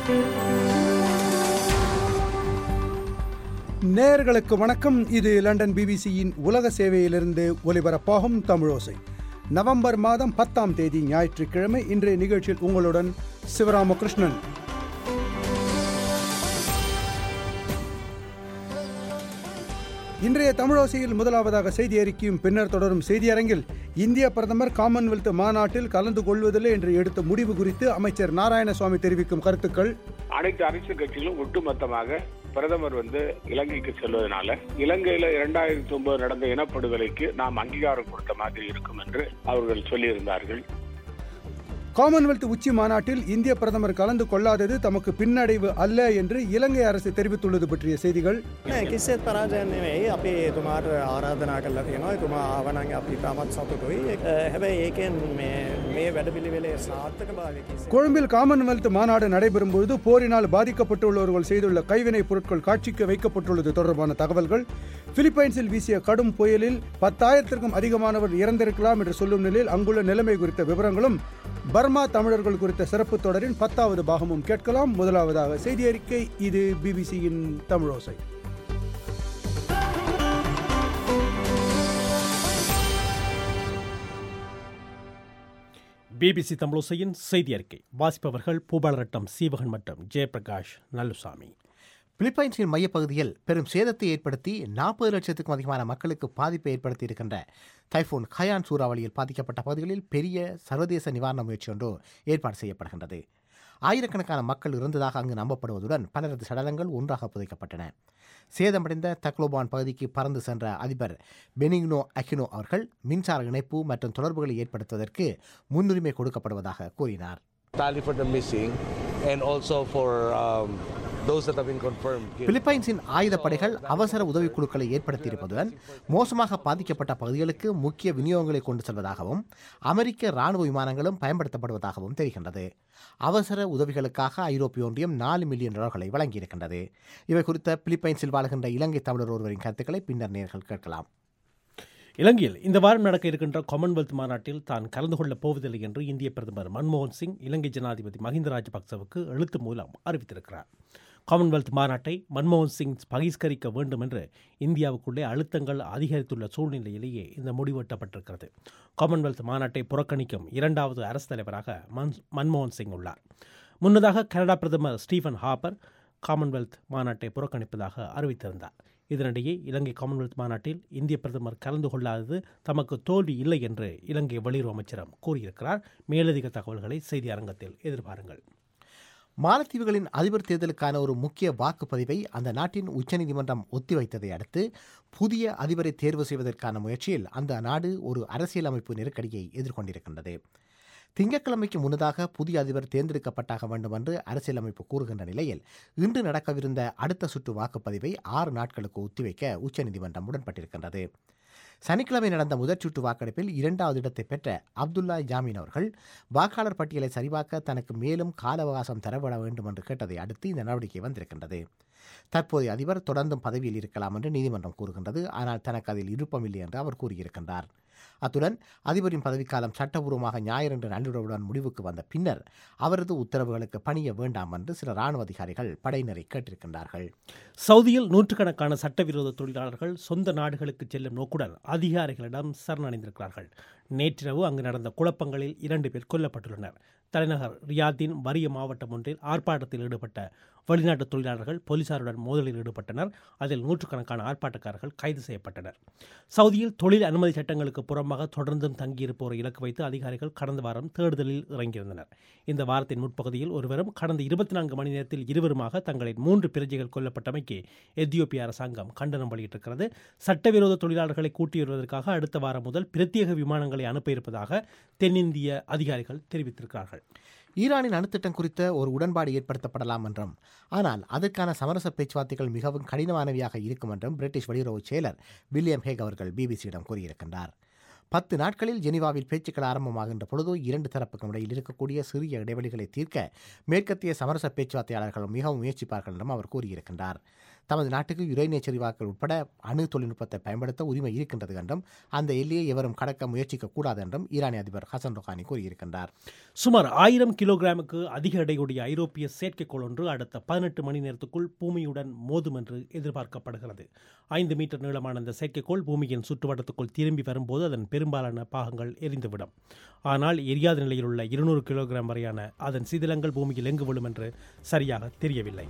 நேயர்களுக்கு வணக்கம் இது லண்டன் பிபிசியின் உலக சேவையிலிருந்து ஒலிபரப்பாகும் தமிழோசை நவம்பர் மாதம் பத்தாம் தேதி ஞாயிற்றுக்கிழமை இன்றைய நிகழ்ச்சியில் உங்களுடன் சிவராமகிருஷ்ணன் இன்றைய தமிழோசையில் முதலாவதாக செய்தி அறிக்கையும் பின்னர் தொடரும் செய்தியரங்கில் இந்திய பிரதமர் காமன்வெல்த் மாநாட்டில் கலந்து கொள்வதில்லை என்று எடுத்த முடிவு குறித்து அமைச்சர் நாராயணசுவாமி தெரிவிக்கும் கருத்துக்கள் அனைத்து அரசியல் கட்சிகளும் ஒட்டுமொத்தமாக பிரதமர் வந்து இலங்கைக்கு செல்வதனால இலங்கையில இரண்டாயிரத்தி ஒன்பது நடந்த இனப்படுகொலைக்கு நாம் அங்கீகாரம் கொடுத்த மாதிரி இருக்கும் என்று அவர்கள் சொல்லியிருந்தார்கள் காமன்வெல்த் உச்சி மாநாட்டில் இந்திய பிரதமர் கலந்து கொள்ளாதது தமக்கு பின்னடைவு அல்ல என்று இலங்கை அரசு தெரிவித்துள்ளது பற்றிய செய்திகள் නෑ කිසිත් පරාජය නෙවෙයි අපි එතුමාට ආරාධනා කරලා තියෙනවා එතුමා ආවනං අපි තාමත් සතුටුයි අ, හැබැයි ඒකෙන් මේ මේ වැඩපිළිවෙලේ සාර්ථක භාවය කිසි கொழும்பில் காமன்வெல்த் மாநாடு நடைபெறும் பொழுது போரினால் பாதிக்கப்பட்டுள்ளவர்கள் செய்துள்ள கைவினைப் பொருட்கள் காட்சிக்கு வைக்கப்பட்டுள்ளது தொடர்பான தகவல்கள் பிலிப்பைன்ஸில் வீசிய கடும் புயலில் பத்தாயிரத்திற்கும் அதிகமானவர் இறந்திருக்கலாம் என்று சொல்லும் நிலையில் அங்குள்ள நிலைமை குறித்த விவரங்களும் பர்மா தமிழர்கள் குறித்த சிறப்பு தொடரின் பத்தாவது பாகமும் கேட்கலாம் முதலாவதாக செய்தி அறிக்கை இது பிபிசியின் தமிழோசை பிபிசி தமிழோசையின் செய்தி அறிக்கை வாசிப்பவர்கள் பூபாலரட்டம் சீவகன் மற்றும் ஜெயபிரகாஷ் நல்லுசாமி பிலிப்பைன்ஸின் மையப்பகுதியில் பெரும் சேதத்தை ஏற்படுத்தி நாற்பது லட்சத்துக்கும் அதிகமான மக்களுக்கு பாதிப்பை ஏற்படுத்தி இருக்கின்ற டைஃபோன் கயான் சூறாவளியில் பாதிக்கப்பட்ட பகுதிகளில் பெரிய சர்வதேச நிவாரண முயற்சி ஒன்று ஏற்பாடு செய்யப்படுகின்றது ஆயிரக்கணக்கான மக்கள் இருந்ததாக அங்கு நம்பப்படுவதுடன் பலரது சடலங்கள் ஒன்றாக புதைக்கப்பட்டன சேதமடைந்த தக்லோபான் பகுதிக்கு பறந்து சென்ற அதிபர் பெனிக்னோ அகினோ அவர்கள் மின்சார இணைப்பு மற்றும் தொடர்புகளை ஏற்படுத்துவதற்கு முன்னுரிமை கொடுக்கப்படுவதாக கூறினார் tally for the missing and also for um, those that have been confirmed. killed. பிலிப்பைன்ஸின் ஆயுதப்படைகள் அவசர உதவிக்குழுக்களை ஏற்படுத்தியிருப்பதுடன் மோசமாக பாதிக்கப்பட்ட பகுதிகளுக்கு முக்கிய விநியோகங்களை கொண்டு செல்வதாகவும் அமெரிக்க ராணுவ விமானங்களும் பயன்படுத்தப்படுவதாகவும் தெரிகின்றது அவசர உதவிகளுக்காக ஐரோப்பிய ஒன்றியம் நாலு மில்லியன் டாலர்களை வழங்கியிருக்கின்றது இவை குறித்த பிலிப்பைன்ஸில் வாழ்கின்ற இலங்கை தமிழர் ஒருவரின் கருத்துக்களை பின்னர் நேர்கள் கேட்கலாம் இலங்கையில் இந்த வாரம் நடக்க இருக்கின்ற காமன்வெல்த் மாநாட்டில் தான் கலந்து கொள்ளப் போவதில்லை என்று இந்திய பிரதமர் மன்மோகன் சிங் இலங்கை ஜனாதிபதி மஹிந்த ராஜபக்சவுக்கு எழுத்து மூலம் அறிவித்திருக்கிறார் காமன்வெல்த் மாநாட்டை மன்மோகன் சிங் பகிஷ்கரிக்க வேண்டும் என்று இந்தியாவுக்குள்ளே அழுத்தங்கள் அதிகரித்துள்ள சூழ்நிலையிலேயே இந்த முடிவு எட்டப்பட்டிருக்கிறது காமன்வெல்த் மாநாட்டை புறக்கணிக்கும் இரண்டாவது அரசு தலைவராக மன் மன்மோகன் சிங் உள்ளார் முன்னதாக கனடா பிரதமர் ஸ்டீஃபன் ஹாப்பர் காமன்வெல்த் மாநாட்டை புறக்கணிப்பதாக அறிவித்திருந்தார் இதனிடையே இலங்கை காமன்வெல்த் மாநாட்டில் இந்திய பிரதமர் கலந்து கொள்ளாதது தமக்கு தோல்வி இல்லை என்று இலங்கை வெளியுறவு அமைச்சரம் கூறியிருக்கிறார் மேலதிக தகவல்களை செய்தி அரங்கத்தில் எதிர்பாருங்கள் மாலத்தீவுகளின் அதிபர் தேர்தலுக்கான ஒரு முக்கிய வாக்குப்பதிவை அந்த நாட்டின் உச்சநீதிமன்றம் ஒத்திவைத்ததை அடுத்து புதிய அதிபரை தேர்வு செய்வதற்கான முயற்சியில் அந்த நாடு ஒரு அரசியலமைப்பு நெருக்கடியை எதிர்கொண்டிருக்கின்றது திங்கட்கிழமைக்கு முன்னதாக புதிய அதிபர் தேர்ந்தெடுக்கப்பட்டாக வேண்டும் என்று அரசியலமைப்பு கூறுகின்ற நிலையில் இன்று நடக்கவிருந்த அடுத்த சுற்று வாக்குப்பதிவை ஆறு நாட்களுக்கு ஒத்திவைக்க உச்சநீதிமன்றம் உடன்பட்டிருக்கின்றது சனிக்கிழமை நடந்த முதற் சுற்று வாக்கெடுப்பில் இரண்டாவது இடத்தை பெற்ற அப்துல்லா ஜாமீன் அவர்கள் வாக்காளர் பட்டியலை சரிபார்க்க தனக்கு மேலும் கால அவகாசம் தரப்பட வேண்டும் என்று கேட்டதை அடுத்து இந்த நடவடிக்கை வந்திருக்கின்றது தற்போதைய அதிபர் தொடர்ந்தும் பதவியில் இருக்கலாம் என்று நீதிமன்றம் கூறுகின்றது ஆனால் தனக்கு அதில் விருப்பமில்லை என்று அவர் கூறியிருக்கின்றார் அத்துடன் அதிபரின் பதவிக்காலம் சட்டபூர்வமாக ஞாயிறன்று நள்ளிரவுடன் முடிவுக்கு வந்த பின்னர் அவரது உத்தரவுகளுக்கு பணிய வேண்டாம் என்று சில ராணுவ அதிகாரிகள் படையினரை கேட்டிருக்கின்றார்கள் சவுதியில் நூற்றுக்கணக்கான சட்டவிரோத தொழிலாளர்கள் சொந்த நாடுகளுக்கு செல்லும் நோக்குடன் அதிகாரிகளிடம் சரணடைந்திருக்கிறார்கள் நேற்றிரவு அங்கு நடந்த குழப்பங்களில் இரண்டு பேர் கொல்லப்பட்டுள்ளனர் தலைநகர் ரியாத்தின் வறிய மாவட்டம் ஒன்றில் ஆர்ப்பாட்டத்தில் ஈடுபட்ட வெளிநாட்டு தொழிலாளர்கள் போலீசாருடன் மோதலில் ஈடுபட்டனர் அதில் நூற்றுக்கணக்கான ஆர்ப்பாட்டக்காரர்கள் கைது செய்யப்பட்டனர் சவுதியில் தொழில் அனுமதி சட்டங்களுக்கு புறம்பாக தொடர்ந்தும் தங்கியிருப்போரை இலக்கு வைத்து அதிகாரிகள் கடந்த வாரம் தேடுதலில் இறங்கியிருந்தனர் இந்த வாரத்தின் முற்பகுதியில் ஒருவரும் கடந்த இருபத்தி நான்கு மணி நேரத்தில் இருவருமாக தங்களின் மூன்று பிரஜைகள் கொல்லப்பட்டமைக்கு எத்தியோப்பிய அரசாங்கம் கண்டனம் வெளியிட்டிருக்கிறது சட்டவிரோத தொழிலாளர்களை கூட்டி வருவதற்காக அடுத்த வாரம் முதல் பிரத்யேக விமானங்களை அனுப்ப இருப்பதாக தென்னிந்திய அதிகாரிகள் தெரிவித்திருக்கிறார்கள் ஈரானின் அணுத்திட்டம் குறித்த ஒரு உடன்பாடு ஏற்படுத்தப்படலாம் என்றும் ஆனால் அதற்கான சமரச பேச்சுவார்த்தைகள் மிகவும் கடினமானவையாக இருக்கும் என்றும் பிரிட்டிஷ் வெளியுறவு செயலர் வில்லியம் ஹேக் அவர்கள் பிபிசியிடம் கூறியிருக்கின்றார் பத்து நாட்களில் ஜெனீவாவில் பேச்சுக்கள் ஆரம்பமாகின்ற பொழுது இரண்டு தரப்புக்கும் இடையில் இருக்கக்கூடிய சிறிய இடைவெளிகளை தீர்க்க மேற்கத்திய சமரச பேச்சுவார்த்தையாளர்கள் மிகவும் முயற்சிப்பார்கள் என்றும் அவர் கூறியிருக்கின்றார் தமது நாட்டுக்கு யுரேனிய செறிவாக்கள் உட்பட அணு தொழில்நுட்பத்தை பயன்படுத்த உரிமை இருக்கின்றது என்றும் அந்த எல்லையை எவரும் கடக்க முயற்சிக்க கூடாது என்றும் ஈரானிய அதிபர் ஹசன் ரொஹானி கூறியிருக்கின்றார் சுமார் ஆயிரம் கிலோகிராமுக்கு அதிக எடையுடைய ஐரோப்பிய செயற்கைக்கோள் ஒன்று அடுத்த பதினெட்டு மணி நேரத்துக்குள் பூமியுடன் மோதும் என்று எதிர்பார்க்கப்படுகிறது ஐந்து மீட்டர் நீளமான இந்த செயற்கைக்கோள் பூமியின் சுற்றுவட்டத்துக்குள் திரும்பி வரும்போது அதன் பெரும்பாலான பாகங்கள் எரிந்துவிடும் ஆனால் எரியாத நிலையில் உள்ள இருநூறு கிலோகிராம் வரையான அதன் சிதிலங்கள் பூமியில் எங்கு விழும் என்று சரியாக தெரியவில்லை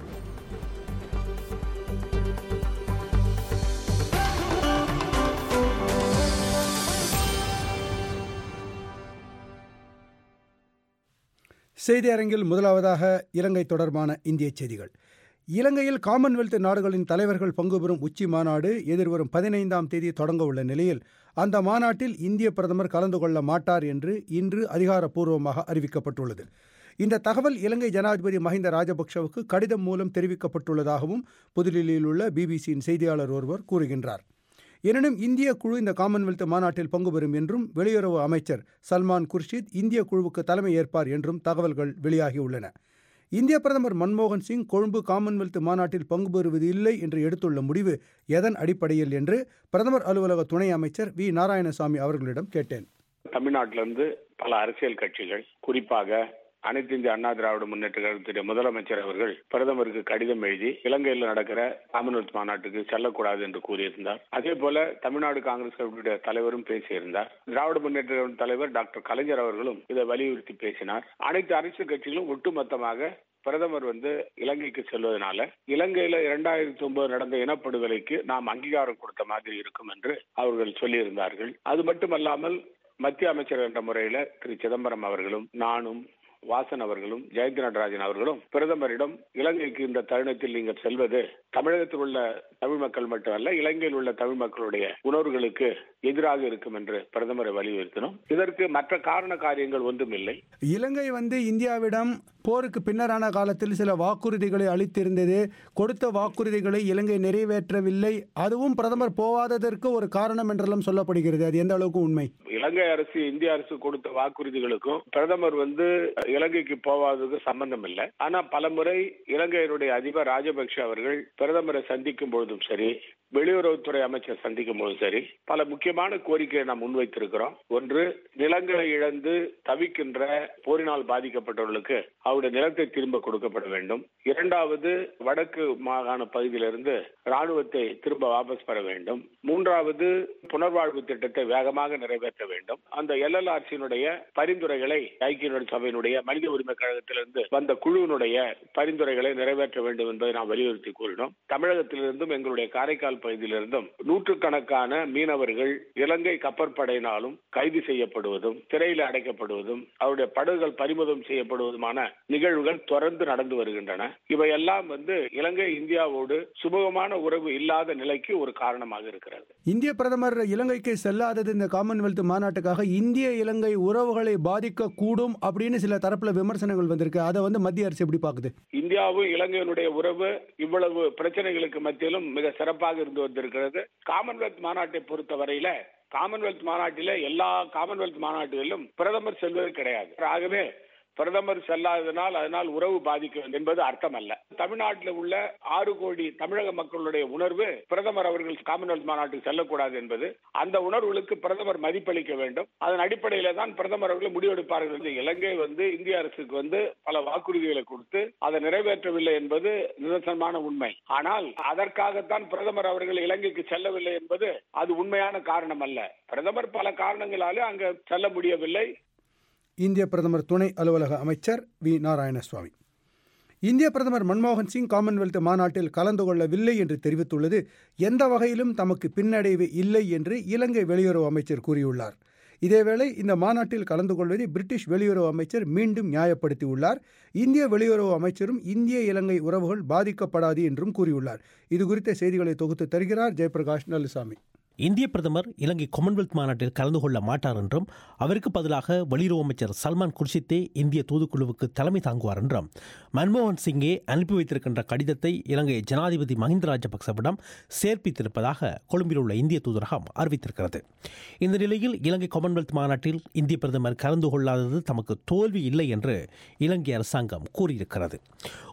செய்தி அரங்கில் முதலாவதாக இலங்கை தொடர்பான இந்திய செய்திகள் இலங்கையில் காமன்வெல்த் நாடுகளின் தலைவர்கள் பங்கு பெறும் உச்சி மாநாடு எதிர்வரும் பதினைந்தாம் தேதி தொடங்க உள்ள நிலையில் அந்த மாநாட்டில் இந்திய பிரதமர் கலந்து கொள்ள மாட்டார் என்று இன்று அதிகாரப்பூர்வமாக அறிவிக்கப்பட்டுள்ளது இந்த தகவல் இலங்கை ஜனாதிபதி மஹிந்த ராஜபக்ஷவுக்கு கடிதம் மூலம் தெரிவிக்கப்பட்டுள்ளதாகவும் புதுடில்லியில் உள்ள பிபிசியின் செய்தியாளர் ஒருவர் கூறுகின்றார் எனினும் இந்திய குழு இந்த காமன்வெல்த் மாநாட்டில் பங்கு பெறும் என்றும் வெளியுறவு அமைச்சர் சல்மான் குர்ஷித் இந்திய குழுவுக்கு தலைமை ஏற்பார் என்றும் தகவல்கள் வெளியாகியுள்ளன இந்திய பிரதமர் மன்மோகன் சிங் கொழும்பு காமன்வெல்த் மாநாட்டில் பங்கு பெறுவது இல்லை என்று எடுத்துள்ள முடிவு எதன் அடிப்படையில் என்று பிரதமர் அலுவலக துணை அமைச்சர் வி நாராயணசாமி அவர்களிடம் கேட்டேன் தமிழ்நாட்டிலிருந்து பல அரசியல் கட்சிகள் குறிப்பாக அனைத்து இந்திய அண்ணா திராவிட முன்னேற்ற கழகத்துடைய முதலமைச்சர் அவர்கள் பிரதமருக்கு கடிதம் எழுதி இலங்கையில் நடக்கிற காமன்வெல்த் மாநாட்டுக்கு செல்லக்கூடாது என்று கூறியிருந்தார் அதே போல தமிழ்நாடு காங்கிரஸ் கட்சியுடைய தலைவரும் பேசியிருந்தார் திராவிட முன்னேற்ற கழக தலைவர் டாக்டர் கலைஞர் அவர்களும் இதை வலியுறுத்தி பேசினார் அனைத்து அரசியல் கட்சிகளும் ஒட்டுமொத்தமாக பிரதமர் வந்து இலங்கைக்கு செல்வதனால இலங்கையில இரண்டாயிரத்தி ஒன்பது நடந்த இனப்படுகொலைக்கு நாம் அங்கீகாரம் கொடுத்த மாதிரி இருக்கும் என்று அவர்கள் சொல்லியிருந்தார்கள் அது மட்டுமல்லாமல் மத்திய அமைச்சர் என்ற முறையில திரு சிதம்பரம் அவர்களும் நானும் வாசன் அவர்களும் ஜெயந்த் நடராஜன் அவர்களும் பிரதமரிடம் இலங்கைக்கு இந்த தருணத்தில் நீங்கள் செல்வது தமிழகத்தில் உள்ள தமிழ் மக்கள் மட்டுமல்ல இலங்கையில் உள்ள தமிழ் மக்களுடைய உணர்வுகளுக்கு எதிராக இருக்கும் என்று பிரதமரை வலியுறுத்தினோம் இதற்கு மற்ற காரண காரியங்கள் ஒன்றும் இல்லை இலங்கை வந்து இந்தியாவிடம் போருக்கு பின்னரான காலத்தில் சில வாக்குறுதிகளை அளித்திருந்தது கொடுத்த வாக்குறுதிகளை இலங்கை நிறைவேற்றவில்லை அதுவும் பிரதமர் போவாததற்கு ஒரு காரணம் என்றெல்லாம் சொல்லப்படுகிறது அது எந்த அளவுக்கு உண்மை இலங்கை அரசு இந்திய அரசு கொடுத்த வாக்குறுதிகளுக்கும் பிரதமர் வந்து இலங்கைக்கு போவாததுக்கு சம்பந்தம் இல்லை ஆனா பலமுறை இலங்கையினுடைய அதிபர் ராஜபக்ஷ அவர்கள் பிரதமரை சந்திக்கும் பொழுதும் சரி வெளியுறவுத்துறை அமைச்சர் சந்திக்கும் போதும் சரி பல முக்கியமான கோரிக்கையை நாம் முன்வைத்திருக்கிறோம் ஒன்று நிலங்களை இழந்து தவிக்கின்ற போரினால் பாதிக்கப்பட்டவர்களுக்கு அவருடைய நிலத்தை திரும்ப கொடுக்கப்பட வேண்டும் இரண்டாவது வடக்கு மாகாண பகுதியிலிருந்து ராணுவத்தை திரும்ப வாபஸ் பெற வேண்டும் மூன்றாவது புனர்வாழ்வு திட்டத்தை வேகமாக நிறைவேற்ற வேண்டும் அந்த எல்எல்ஆர்சியினுடைய பரிந்துரைகளை ஐக்கிய நாடு சபையினுடைய மனித உரிமை கழகத்திலிருந்து வந்த குழுவினுடைய பரிந்துரைகளை நிறைவேற்ற வேண்டும் என்பதை நாம் வலியுறுத்தி கூறினோம் தமிழகத்திலிருந்தும் எங்களுடைய காரைக்கால் பகுதியிலிருந்தும் நூற்றுக்கணக்கான மீனவர்கள் இலங்கை கப்பற்படையினாலும் கைது செய்யப்படுவதும் சிறையில் அடைக்கப்படுவதும் அவருடைய படகுகள் பறிமுதல் செய்யப்படுவதுமான நிகழ்வுகள் தொடர்ந்து நடந்து வருகின்றன இவையெல்லாம் வந்து இலங்கை இந்தியாவோடு சுமூகமான உறவு இல்லாத நிலைக்கு ஒரு காரணமாக இருக்கிறது இந்திய பிரதமர் இலங்கைக்கு செல்லாதது இந்த காமன்வெல்த் மாநாட்டுக்காக இந்திய இலங்கை உறவுகளை பாதிக்க கூடும் அப்படின்னு சில தரப்புல விமர்சனங்கள் வந்திருக்கு அதை வந்து மத்திய அரசு எப்படி பாக்குது இந்தியாவும் இலங்கையினுடைய உறவு இவ்வளவு பிரச்சனைகளுக்கு மத்தியிலும் மிக சிறப்பாக இருந்து வந்திருக்கிறது காமன்வெல்த் மாநாட்டை பொறுத்தவரையில காமன்வெல்த் மாநாட்டில எல்லா காமன்வெல்த் மாநாட்டுகளிலும் பிரதமர் செல்வது கிடையாது ஆகவே பிரதமர் செல்லாததனால் அதனால் உறவு பாதிக்கும் என்பது அர்த்தம் அல்ல தமிழ்நாட்டில் உள்ள ஆறு கோடி தமிழக மக்களுடைய உணர்வு பிரதமர் அவர்கள் காமன்வெல்த் மாநாட்டுக்கு செல்லக்கூடாது என்பது அந்த உணர்வுகளுக்கு பிரதமர் மதிப்பளிக்க வேண்டும் அதன் அடிப்படையில தான் பிரதமர் அவர்கள் முடிவெடுப்பார்கள் என்று இலங்கை வந்து இந்திய அரசுக்கு வந்து பல வாக்குறுதிகளை கொடுத்து அதை நிறைவேற்றவில்லை என்பது நிதர்சனமான உண்மை ஆனால் அதற்காகத்தான் பிரதமர் அவர்கள் இலங்கைக்கு செல்லவில்லை என்பது அது உண்மையான காரணம் அல்ல பிரதமர் பல காரணங்களாலே அங்க செல்ல முடியவில்லை இந்திய பிரதமர் துணை அலுவலக அமைச்சர் வி நாராயணசுவாமி இந்திய பிரதமர் மன்மோகன் சிங் காமன்வெல்த் மாநாட்டில் கலந்து கொள்ளவில்லை என்று தெரிவித்துள்ளது எந்த வகையிலும் தமக்கு பின்னடைவு இல்லை என்று இலங்கை வெளியுறவு அமைச்சர் கூறியுள்ளார் இதேவேளை இந்த மாநாட்டில் கலந்து கொள்வதை பிரிட்டிஷ் வெளியுறவு அமைச்சர் மீண்டும் நியாயப்படுத்தியுள்ளார் இந்திய வெளியுறவு அமைச்சரும் இந்திய இலங்கை உறவுகள் பாதிக்கப்படாது என்றும் கூறியுள்ளார் இது குறித்த செய்திகளை தொகுத்து தருகிறார் ஜெயபிரகாஷ் நல்லுசாமி இந்திய பிரதமர் இலங்கை காமன்வெல்த் மாநாட்டில் கலந்து கொள்ள மாட்டார் என்றும் அவருக்கு பதிலாக வெளியுறவு அமைச்சர் சல்மான் குர்ஷித்தே இந்திய தூதுக்குழுவுக்கு தலைமை தாங்குவார் என்றும் மன்மோகன் சிங்கே அனுப்பி வைத்திருக்கின்ற கடிதத்தை இலங்கை ஜனாதிபதி மஹிந்த ராஜபக்சவிடம் சேர்ப்பித்திருப்பதாக கொழும்பில் உள்ள இந்திய தூதரகம் அறிவித்திருக்கிறது இந்த நிலையில் இலங்கை காமன்வெல்த் மாநாட்டில் இந்திய பிரதமர் கலந்து கொள்ளாதது தமக்கு தோல்வி இல்லை என்று இலங்கை அரசாங்கம் கூறியிருக்கிறது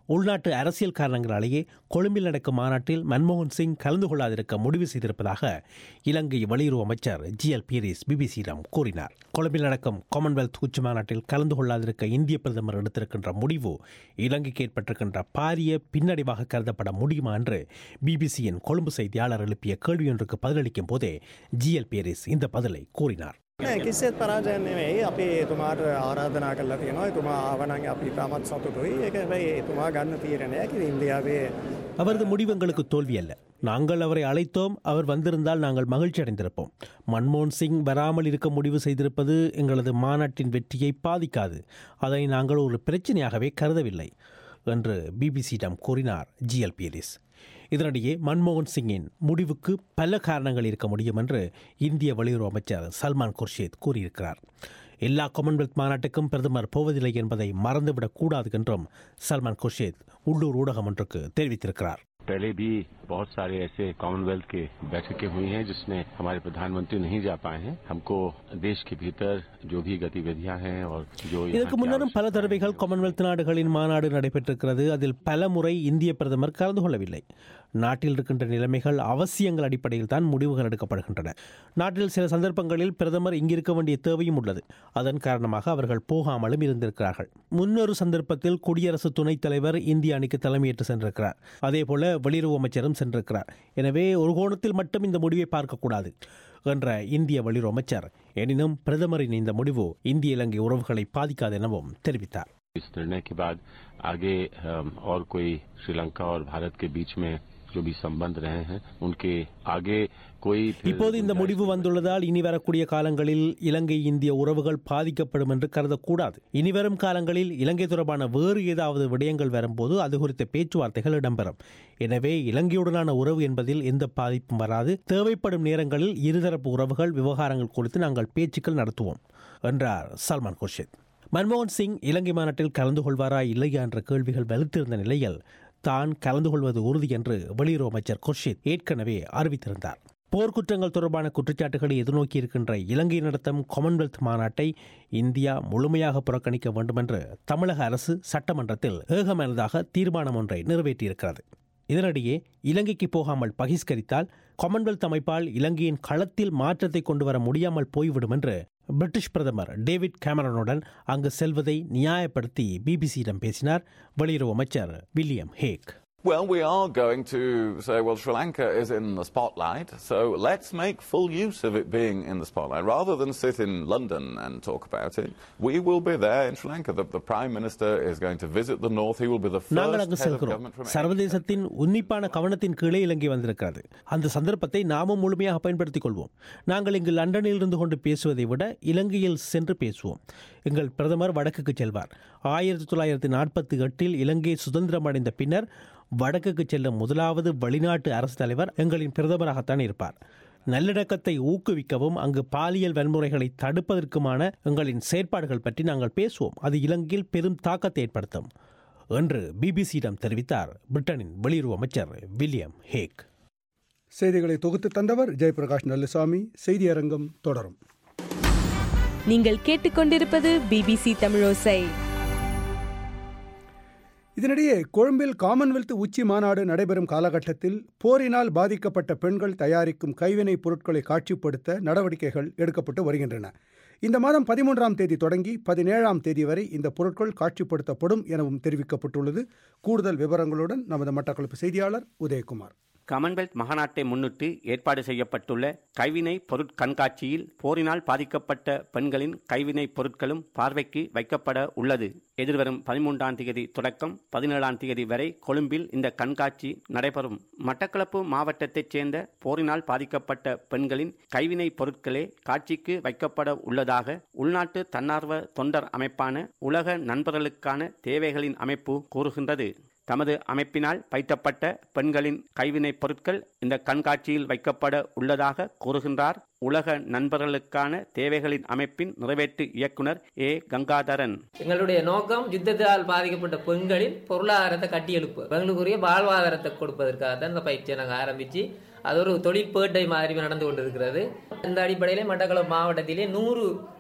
உள்நாட்டு அரசியல் காரணங்களாலேயே கொழும்பில் நடக்கும் மாநாட்டில் மன்மோகன் சிங் கலந்து கொள்ளாதிருக்க முடிவு செய்திருப்பதாக இலங்கை வெளியுறவு அமைச்சர் ஜி எல் பீரிஸ் பிபிசியிடம் கூறினார் கொழும்பில் நடக்கும் காமன்வெல்த் உச்சி மாநாட்டில் கலந்து கொள்ளாதிருக்க இந்திய பிரதமர் எடுத்திருக்கின்ற முடிவு இலங்கைக்கு ஏற்பட்டிருக்கின்ற பாரிய பின்னடைவாக கருதப்பட முடியுமா என்று பிபிசியின் கொழும்பு செய்தியாளர் எழுப்பிய கேள்வியொன்றுக்கு பதிலளிக்கும் போதே ஜி எல் பீரிஸ் இந்த பதிலை கூறினார் නෑ කිසිත් පරාජය නෙවෙයි අපි එතුමාට ආරාධනා කරලා තියෙනවා එතුමා ආවනං අපි තාමත් සතුටුයි ඒක හැබැයි එතුමා ගන්න තීරණයක් ඉතින් ඉන්දියාවේ அவரது முடிவு எங்களுக்கு தோல்வி அல்ல நாங்கள் அவரை அழைத்தோம் அவர் வந்திருந்தால் நாங்கள் மகிழ்ச்சி அடைந்திருப்போம் மன்மோகன் சிங் வராமல் இருக்க முடிவு செய்திருப்பது எங்களது மாநாட்டின் வெற்றியை பாதிக்காது அதை நாங்கள் ஒரு பிரச்சனையாகவே கருதவில்லை என்று பிபிசியிடம் கூறினார் ஜிஎல் பீரிஸ் இதனிடையே மன்மோகன் சிங்கின் முடிவுக்கு பல காரணங்கள் இருக்க முடியும் என்று இந்திய வெளியுறவு அமைச்சர் சல்மான் குர்ஷித் கூறியிருக்கிறார் எல்லா காமன்வெல்த் மாநாட்டுக்கும் பிரதமர் போவதில்லை என்பதை மறந்துவிடக் கூடாது என்றும் சல்மான் குர்ஷித் உள்ளூர் ஊடகம் ஒன்றுக்கு தெரிவித்திருக்கிறார் पहले भी बहुत सारे ऐसे कॉमनवेल्थ के बैठकें हुई हैं जिसमें हमारे प्रधानमंत्री नहीं जा पाए हैं हमको देश के भीतर जो भी गतिविधियां हैं और जो यहाँ இதற்கு की முன்னரும் பல தடவைகள் காமன்வெல்த் நாடுகளின் மாநாடு நடைபெற்றிருக்கிறது அதில் பல முறை இந்திய பிரதமர் கலந்து கொள்ளவில்லை நாட்டில் இருக்கின்ற நிலைமைகள் அவசியங்கள் அடிப்படையில் தான் முடிவுகள் எடுக்கப்படுகின்றன நாட்டில் சில சந்தர்ப்பங்களில் பிரதமர் இங்கிருக்க வேண்டிய தேவையும் உள்ளது அதன் காரணமாக அவர்கள் போகாமலும் இருந்திருக்கிறார்கள் முன்னொரு சந்தர்ப்பத்தில் குடியரசு துணைத் தலைவர் இந்திய அணிக்கு தலைமையேற்று சென்றிருக்கிறார் அதேபோல வெளியுறவு அமைச்சரும் சென்றிருக்கிறார் எனவே ஒரு கோணத்தில் மட்டும் இந்த முடிவை பார்க்கக்கூடாது என்ற இந்திய வெளியுறவு அமைச்சர் எனினும் பிரதமரின் இந்த முடிவு இந்திய இலங்கை உறவுகளை பாதிக்காது எனவும் தெரிவித்தார் इस निर्णय के बाद आगे अम, और कोई श्रीलंका और भारत के बीच में जो भी संबंध रहे हैं उनके आगे कोई फिर இப்போது இந்த गुंजाइश முடிவு வந்துள்ளதால் இனி வரக்கூடிய காலங்களில் இலங்கை இந்திய உறவுகள் பாதிக்கப்படும் என்று கருதக்கூடாது இனிவரும் காலங்களில் இலங்கை தொடர்பான வேறு ஏதாவது விடயங்கள் வரும்போது அது குறித்த பேச்சுவார்த்தைகள் இடம்பெறும் எனவே இலங்கையுடனான உறவு என்பதில் எந்த பாதிப்பும் வராது தேவைப்படும் நேரங்களில் இருதரப்பு உறவுகள் விவகாரங்கள் குறித்து நாங்கள் பேச்சுக்கள் நடத்துவோம் என்றார் சல்மான் குர்ஷித் மன்மோகன் சிங் இலங்கை மாநாட்டில் கலந்து கொள்வாரா இல்லையா என்ற கேள்விகள் வலுத்திருந்த நிலையில் தான் கலந்து கொள்வது உறுதி என்று வெளியுறவு அமைச்சர் குர்ஷித் ஏற்கனவே அறிவித்திருந்தார் போர்க்குற்றங்கள் தொடர்பான குற்றச்சாட்டுகளை எதிர்நோக்கி இருக்கின்ற இலங்கை நடத்தும் காமன்வெல்த் மாநாட்டை இந்தியா முழுமையாக புறக்கணிக்க வேண்டும் என்று தமிழக அரசு சட்டமன்றத்தில் ஏகமனதாக தீர்மானம் ஒன்றை நிறைவேற்றியிருக்கிறது இதனிடையே இலங்கைக்கு போகாமல் பகிஷ்கரித்தால் காமன்வெல்த் அமைப்பால் இலங்கையின் களத்தில் மாற்றத்தை கொண்டு வர முடியாமல் போய்விடும் என்று பிரிட்டிஷ் பிரதமர் டேவிட் கேமரனுடன் அங்கு செல்வதை நியாயப்படுத்தி பிபிசியிடம் பேசினார் வெளியுறவு அமைச்சர் William Hague Well, we are going to say, well, Sri Lanka is in the spotlight, so let's make full use of it being in the spotlight. Rather than sit in London and talk about it, we will be there in Sri Lanka. The, the Prime Minister is going to visit the north. He will be the நாங்கள் first அங்கு head of செல்கிறோம் government from சர்வதேசத்தின் உன்னிப்பான கவனத்தின் கீழே இலங்கை வந்திருக்கிறது அந்த சந்தர்ப்பத்தை நாமும் முழுமையாக பயன்படுத்திக் கொள்வோம் நாங்கள் இங்கு லண்டனில் இருந்து கொண்டு பேசுவதை விட இலங்கையில் சென்று பேசுவோம் எங்கள் பிரதமர் வடக்குக்கு செல்வார் ஆயிரத்தி தொள்ளாயிரத்தி நாற்பத்தி எட்டில் இலங்கை சுதந்திரம் அடைந்த பின்னர் வடக்குக்கு செல்லும் முதலாவது வெளிநாட்டு அரசு தலைவர் எங்களின் பிரதமராகத்தான் இருப்பார் நல்லிணக்கத்தை ஊக்குவிக்கவும் அங்கு பாலியல் வன்முறைகளை தடுப்பதற்குமான எங்களின் செயற்பாடுகள் பற்றி நாங்கள் பேசுவோம் அது இலங்கையில் பெரும் தாக்கத்தை ஏற்படுத்தும் என்று பிபிசியிடம் தெரிவித்தார் பிரிட்டனின் வெளியுறவு அமைச்சர் வில்லியம் ஹேக் செய்திகளை தொகுத்து தந்தவர் ஜெயபிரகாஷ் நல்லுசாமி செய்தி அரங்கம் தொடரும் நீங்கள் கேட்டுக்கொண்டிருப்பது பிபிசி தமிழோசை இதனிடையே கொழும்பில் காமன்வெல்த் உச்சி மாநாடு நடைபெறும் காலகட்டத்தில் போரினால் பாதிக்கப்பட்ட பெண்கள் தயாரிக்கும் கைவினைப் பொருட்களை காட்சிப்படுத்த நடவடிக்கைகள் எடுக்கப்பட்டு வருகின்றன இந்த மாதம் பதிமூன்றாம் தேதி தொடங்கி பதினேழாம் தேதி வரை இந்த பொருட்கள் காட்சிப்படுத்தப்படும் எனவும் தெரிவிக்கப்பட்டுள்ளது கூடுதல் விவரங்களுடன் நமது மட்டக்களப்பு செய்தியாளர் உதயகுமார் காமன்வெல்த் மகாநாட்டை முன்னிட்டு ஏற்பாடு செய்யப்பட்டுள்ள கைவினை பொருட்கண்காட்சியில் போரினால் பாதிக்கப்பட்ட பெண்களின் கைவினை பொருட்களும் பார்வைக்கு வைக்கப்பட உள்ளது எதிர்வரும் பதிமூன்றாம் தேதி தொடக்கம் பதினேழாம் தேதி வரை கொழும்பில் இந்த கண்காட்சி நடைபெறும் மட்டக்களப்பு மாவட்டத்தைச் சேர்ந்த போரினால் பாதிக்கப்பட்ட பெண்களின் கைவினை பொருட்களே காட்சிக்கு வைக்கப்பட உள்ளதாக உள்நாட்டு தன்னார்வ தொண்டர் அமைப்பான உலக நண்பர்களுக்கான தேவைகளின் அமைப்பு கூறுகின்றது தமது அமைப்பினால் பயிற்றப்பட்ட பெண்களின் கைவினைப் பொருட்கள் இந்த கண்காட்சியில் வைக்கப்பட உள்ளதாக கூறுகின்றார் உலக நண்பர்களுக்கான தேவைகளின் அமைப்பின் நிறைவேற்று இயக்குனர் ஏ கங்காதரன் எங்களுடைய நோக்கம் யுத்தத்தால் பாதிக்கப்பட்ட பெண்களின் பொருளாதாரத்தை கட்டியெழுப்பு எங்களுக்குரிய வாழ்வாதாரத்தை கொடுப்பதற்காக தான் இந்த பயிற்சியை நாங்கள் ஆரம்பித்து அது ஒரு தொழிற்பேட்டை மாதிரி நடந்து கொண்டிருக்கிறது இந்த அடிப்படையிலே மட்டக்களப்பு மாவட்டத்திலே நூறு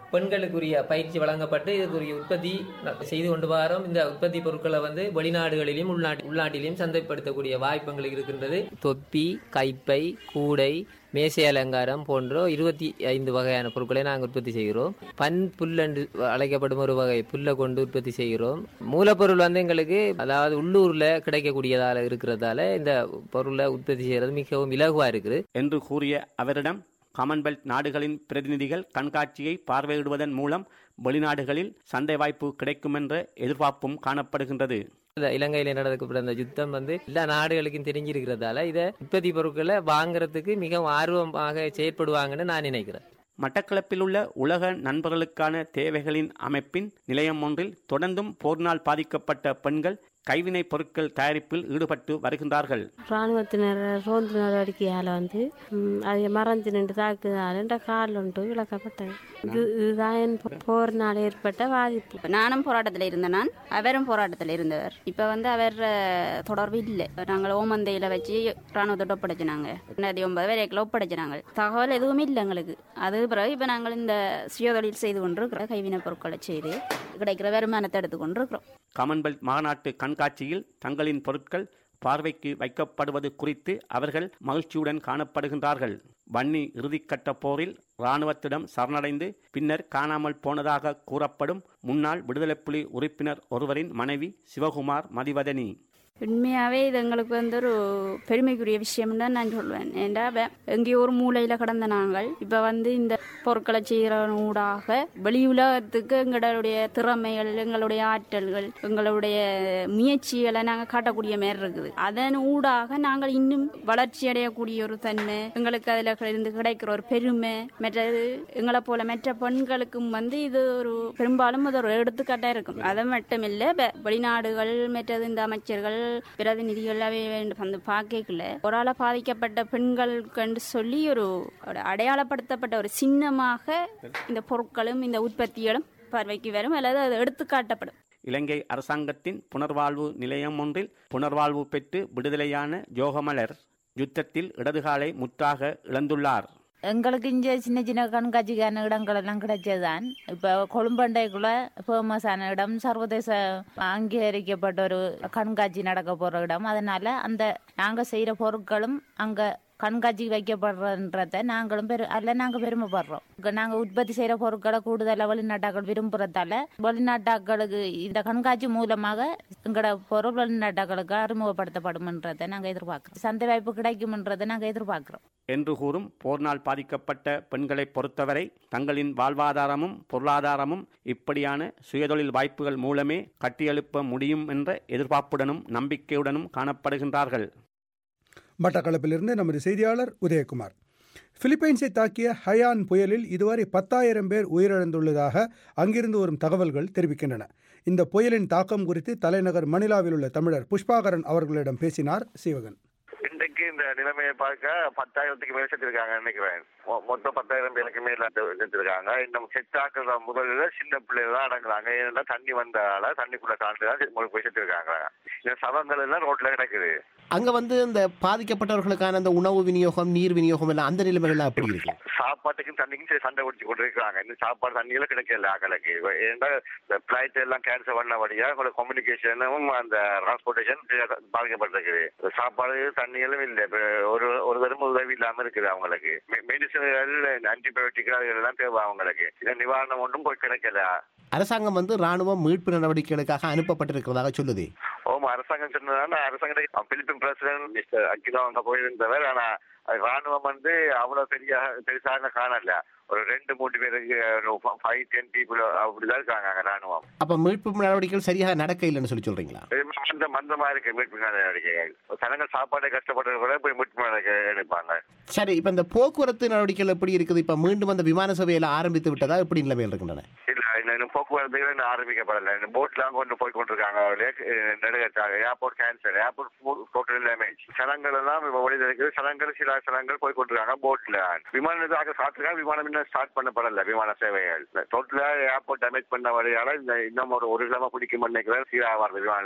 பெண்களுக்குரிய பயிற்சி வழங்கப்பட்டு இதுக்குரிய உற்பத்தி செய்து கொண்டு வரோம் இந்த உற்பத்தி பொருட்களை வந்து வெளிநாடுகளிலும் உள்நாட்டு உள்நாட்டிலும் சந்தைப்படுத்தக்கூடிய வாய்ப்புகள் இருக்கின்றது தொப்பி கைப்பை கூடை மேசை அலங்காரம் போன்ற இருபத்தி ஐந்து வகையான பொருட்களை நாங்கள் உற்பத்தி செய்கிறோம் பன் புல் என்று அழைக்கப்படும் ஒரு வகை புல்லை கொண்டு உற்பத்தி செய்கிறோம் மூலப்பொருள் வந்து எங்களுக்கு அதாவது உள்ளூரில் கிடைக்கக்கூடியதால இருக்கிறதால இந்த பொருளை உற்பத்தி செய்கிறது மிகவும் இலகுவாக இருக்குது என்று கூறிய அவரிடம் காமன்வெல்த் நாடுகளின் பிரதிநிதிகள் கண்காட்சியை பார்வையிடுவதன் மூலம் வெளிநாடுகளில் சந்தை வாய்ப்பு கிடைக்கும் என்ற எதிர்பார்ப்பும் காணப்படுகின்றது இந்த இலங்கையில் நடக்கப்பட்ட அந்த யுத்தம் வந்து எல்லா நாடுகளுக்கும் தெரிஞ்சிருக்கிறதால இதை உற்பத்தி பொருட்களை வாங்குறதுக்கு மிகவும் ஆர்வமாக செயற்படுவாங்கன்னு நான் நினைக்கிறேன் மட்டக்களப்பில் உள்ள உலக நண்பர்களுக்கான தேவைகளின் அமைப்பின் நிலையம் ஒன்றில் தொடர்ந்தும் போர்னால் பாதிக்கப்பட்ட பெண்கள் கைவினைப் பொருட்கள் தயாரிப்பில் ஈடுபட்டு வருகின்றார்கள் இராணுவத்தினர் ரோந்து நடவடிக்கையால் வந்து ம், அதை மறைஞ்சு நின்று தாக்குதால் என்ற கால் ஒன்று இழக்கப்பட்டது இது இதுதான் என் போ- போரினால் ஏற்பட்ட பாதிப்பு நானும் போராட்டத்தில் இருந்த நான் அவரும் போராட்டத்தில் இருந்தவர் இப்போ வந்து அவர் அஹ், தொடர்பு இல்லை நாங்கள் ஓமந்தையில் வச்சு ராணுவத்தோட ஒப்படைச்சினாங்க ரெண்டாயிரத்தி ஒன்பது வரைக்கும் ஒப்படைச்சினாங்க தகவல் எதுவுமே இல்லை எங்களுக்கு அது பிறகு இப்போ நாங்கள் இந்த சுயதொழில் செய்து கொண்டிருக்கிறோம் கைவினைப் பொருட்களை செய்து கிடைக்கிற வருமானத்தை எடுத்து கொண்டிருக்கிறோம் காமன்வெல்த் மாநாட்டு கண்காட்சியில் தங்களின் பொருட்கள் பார்வைக்கு வைக்கப்படுவது குறித்து அவர்கள் மகிழ்ச்சியுடன் காணப்படுகின்றார்கள் வன்னி இறுதிக்கட்ட போரில் இராணுவத்திடம் சரணடைந்து பின்னர் காணாமல் போனதாக கூறப்படும் முன்னாள் விடுதலைப் புலி உறுப்பினர் ஒருவரின் மனைவி சிவகுமார் மதிவதனி உண்மையாகவே இது எங்களுக்கு வந்து ஒரு பெருமைக்குரிய விஷயம் தான் நான் சொல்வேன் ஏண்டா வே- எங்கேயோ ஒரு மூலையில் கடந்த நாங்கள் இப்போ வந்து இந்த பொருட்களை செய்கிற ஊடாக வெளி உலகத்துக்கு எங்களுடைய திறமைகள் எங்களுடைய ஆற்றல்கள் எங்களுடைய முயற்சிகளை நாங்கள் காட்டக்கூடிய மாதிரி இருக்குது அதன் ஊடாக நாங்கள் இன்னும் வளர்ச்சி அடையக்கூடிய ஒரு தன்மை எங்களுக்கு அதில் இருந்து கிடைக்கிற ஒரு பெருமை மற்றது எங்களை போல மற்ற பெண்களுக்கும் வந்து இது ஒரு பெரும்பாலும் அது ஒரு எடுத்துக்காட்டாக இருக்கும் அது மட்டும் இல்லை வெளிநாடுகள் மற்றது இந்த அமைச்சர்கள் பிரதிநிதிகள் அவை வந்து பார்க்கல ஒரு ஆள பாதிக்கப்பட்ட பெண்களுக்கு சொல்லி ஒரு ஒரு அடையாளப்படுத்தப்பட்ட ஒரு சின்னமாக இந்த பொருட்களும் இந்த உற்பத்திகளும் பார்வைக்கு வரும் அல்லது அது எடுத்துக்காட்டப்படும் இலங்கை அரசாங்கத்தின் புனர்வாழ்வு நிலையம் ஒன்றில் புனர்வாழ்வு பெற்று விடுதலையான ஜோகமலர் யுத்தத்தில் இடதுகாலை முற்றாக இழந்துள்ளார் எங்களுக்கு இங்கே சின்ன சின்ன கண்காட்சிக்கான இடங்கள் எல்லாம் கிடைச்சதுதான் இப்போ கொழும்பண்டைக்குள்ள ஃபேமஸான இடம் சர்வதேச அங்கீகரிக்கப்பட்ட ஒரு கண்காட்சி நடக்க போகிற இடம் அதனால அந்த நாங்கள் செய்கிற பொருட்களும் அங்கே கண்காட்சி வைக்கப்படுறன்றத நாங்களும் பெரு அதில் நாங்கள் பெருமைப்படுறோம் நாங்கள் உற்பத்தி செய்கிற பொருட்களை கூடுதலாக வெளிநாட்டாக்கள் விரும்புறதால வெளிநாட்டாக்களுக்கு இந்த கண்காட்சி மூலமாக எங்களோட பொருள் வெளிநாட்டாக்களுக்கு அறிமுகப்படுத்தப்படும்ன்றதை நாங்கள் எதிர்பார்க்குறோம் சந்தை வாய்ப்பு கிடைக்கும்ன்றதை நாங்கள் எதிர்பார்க்குறோம் என்று கூறும் போர்னால் பாதிக்கப்பட்ட பெண்களை பொறுத்தவரை தங்களின் வாழ்வாதாரமும் பொருளாதாரமும் இப்படியான சுயதொழில் வாய்ப்புகள் மூலமே கட்டியெழுப்ப முடியும் என்ற எதிர்பார்ப்புடனும் நம்பிக்கையுடனும் காணப்படுகின்றார்கள் மட்டக்களப்பிலிருந்து நமது செய்தியாளர் உதயகுமார் பிலிப்பைன்ஸை தாக்கிய ஹயான் புயலில் இதுவரை பத்தாயிரம் பேர் உயிரிழந்துள்ளதாக அங்கிருந்து வரும் தகவல்கள் தெரிவிக்கின்றன இந்த புயலின் தாக்கம் குறித்து தலைநகர் மணிலாவில் உள்ள தமிழர் புஷ்பாகரன் அவர்களிடம் பேசினார் சீவகன் இன்றைக்கு இந்த நிலைமையை பார்க்க பத்தாயிரத்துக்கு மேல செத்துருக்காங்க நினைக்கிறேன் மொ- மொத்தம் பத்தாயிரம் பேருக்கு மேல செத்துருக்காங்க இன்னும் செத்தாக்குற முதல்ல சின்ன பிள்ளைகள் தான் அடங்குறாங்க ஏன்னா தண்ணி வந்தால தண்ணிக்குள்ள தாண்டி தான் செத்து- போய் செத்துருக்காங்க இந்த சவங்கள் எல்லாம் ரோட்ல கிடக்குது அங்க வந்து இந்த பாதிக்கப்பட்டவர்களுக்கான அந்த உணவு விநியோகம் நீர் விநியோகம் எல்லாம் அந்த நிலைமைகள்லாம் அப்படி இருக்கு சாப்பாட்டுக்கும் தண்ணிக்கும் சரி சண்டை பிடிச்சி கொண்டு இருக்கிறாங்க இந்த சாப்பாடு தண்ணியெல்லாம் கிடைக்கல ஆக்களுக்கு ஏன்னா இந்த பிளைட் எல்லாம் கேன்சல் பண்ணபடியா உங்களோட கம்யூனிகேஷனும் அந்த டிரான்ஸ்போர்ட்டேஷன் பாதிக்கப்பட்டிருக்குது இந்த சாப்பாடு தண்ணியெல்லாம் இல்லை இப்ப ஒரு ஒரு தரம் உதவி இல்லாம இருக்குது அவங்களுக்கு மெடிசன்கள் ஆன்டிபயோட்டிக் அதெல்லாம் தேவை அவங்களுக்கு இந்த நிவாரணம் ஒன்றும் போய் கிடைக்கல அரசாங்கம் வந்து ராணுவ மீட்பு நடவடிக்கைகளுக்காக அனுப்பப்பட்டிருக்கிறதாக சொல்லுது ஓம் அரசாங்கம் சொன்னதால அரசாங்கம் பிலிப்பின் பிரசிடன்ட் மிஸ்டர் அகிலோ அங்க போயிருந்தவர் ஆனா அது ராணுவம் வந்து அவ்வளவு பெரிய பெருசாக காணல ஒரு ரெண்டு மூணு பேருக்கு ஃபைவ் டென் பீப்புள் அப்படிதான் இருக்காங்க அங்க ராணுவம் அப்ப மீட்பு நடவடிக்கைகள் சரியாக நடக்க இல்லைன்னு சொல்லி சொல்றீங்களா மந்த மந்தமா இருக்கு மீட்பு நடவடிக்கைகள் ஜனங்கள் சாப்பாடு கஷ்டப்பட்டு கூட போய் மீட்பு நடவடிக்கை எடுப்பாங்க சரி இப்ப இந்த போக்குவரத்து நடவடிக்கைகள் எப்படி இருக்குது இப்ப மீண்டும் அந்த விமான சேவையில ஆரம்பித்து விட்டதா எப்படி நிலைமையில் இருக்கின்றன இல்ல இன்னும் இன்னும் போக்குவரத்துகள் இன்னும் ஆரம்பிக்கப்படல இந்த போட்லாம் கொண்டு போய் கொண்டிருக்காங்க நடுகச்சாங்க airport cancel airport total damage சலங்கள் எல்லாம் இப்ப வழி இருக்குது சலங்கள் சில சலங்கள் போய் கொண்டிருக்காங்க போட்ல விமானத்தாக சாப்பிட்டுருக்காங்க விமானம் இன்னும் ஸ்டார்ட் பண்ணப்படல விமான சேவைகள் டோட்டலா ஏர்போர்ட் டேமேஜ் பண்ண வழியால இந்த இன்னும் ஒரு ஒரு கிழமை பிடிக்கும் நினைக்கிறேன் சீராக வருது விமான நிலையம்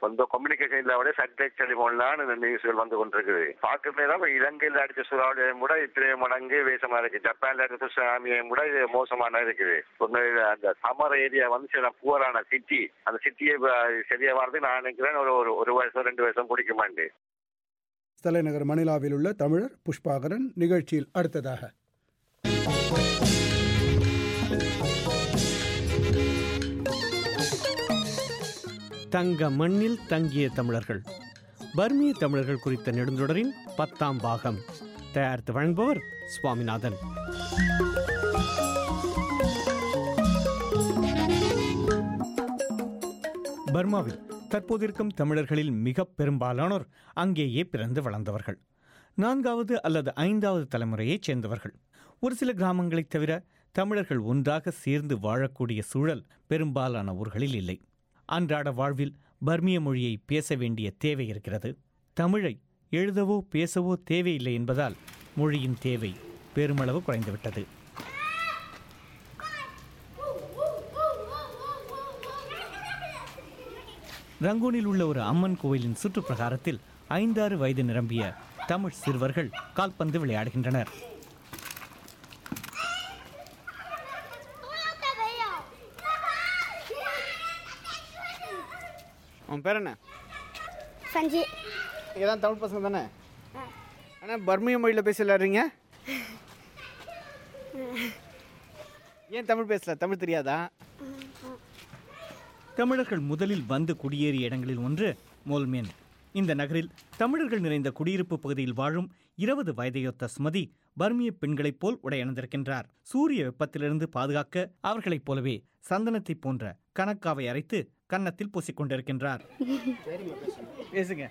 இந்த கம்யூனிகேஷன் இல்லாமலே சட்டை டெலிபோன்லாம் இந்த நியூஸ்கள் வந்து கொண்டிருக்குது பார்க்கறதே தான் இலங்கையில் அடிச்ச சூறாவளியும் கூட இத்தனை மடங்கு வேசமா இருக்கு ஜப்பான்ல அடிச்ச சுனாமியும் கூட இது மோசமான இருக்குது உண்மையில அந்த சமர் ஏரியா வந்து சில புவரான சிட்டி அந்த சிட்டியை சரியா வரது நான் நினைக்கிறேன் ஒரு ஒரு ஒரு வருஷம் ரெண்டு வருஷம் பிடிக்குமாண்டு தலைநகர் மணிலாவில் உள்ள தமிழர் புஷ்பாகரன் நிகழ்ச்சியில் அடுத்ததாக தங்க மண்ணில் தங்கிய தமிழர்கள் பர்மிய தமிழர்கள் குறித்த நெடுந்தொடரின் பத்தாம் பாகம் தயாரித்து வழங்குபவர் சுவாமிநாதன் பர்மாவில் தற்போதிருக்கும் தமிழர்களில் மிக பெரும்பாலானோர் அங்கேயே பிறந்து வளர்ந்தவர்கள் நான்காவது அல்லது ஐந்தாவது தலைமுறையைச் சேர்ந்தவர்கள் ஒரு சில கிராமங்களைத் தவிர தமிழர்கள் ஒன்றாக சேர்ந்து வாழக்கூடிய சூழல் பெரும்பாலான ஊர்களில் இல்லை அன்றாட வாழ்வில் பர்மிய மொழியை பேச வேண்டிய தேவை இருக்கிறது தமிழை எழுதவோ பேசவோ தேவையில்லை என்பதால் மொழியின் தேவை பெருமளவு குறைந்துவிட்டது ரங்கூனில் உள்ள ஒரு அம்மன் கோயிலின் சுற்றுப்பிரகாரத்தில் ஐந்தாறு வயது நிரம்பிய தமிழ் சிறுவர்கள் கால்பந்து விளையாடுகின்றனர் உன் பேர் என்ன சஞ்சி இதான் தமிழ் பசங்க தானே ஆனால் பர்மிய மொழியில் பேசி விளையாடுறீங்க ஏன் தமிழ் பேசல தமிழ் தெரியாதா தமிழர்கள் முதலில் வந்து குடியேறிய இடங்களில் ஒன்று மோல்மேன் இந்த நகரில் தமிழர்கள் நிறைந்த குடியிருப்பு பகுதியில் வாழும் இருபது வயதையொத்த சுமதி பர்மிய பெண்களைப் போல் உடையணிந்திருக்கின்றார் சூரிய வெப்பத்திலிருந்து பாதுகாக்க அவர்களைப் போலவே சந்தனத்தைப் போன்ற கணக்காவை அரைத்து கன்னத்தில் பூசிக்கொண்டிருக்கின்றார் பேசுங்க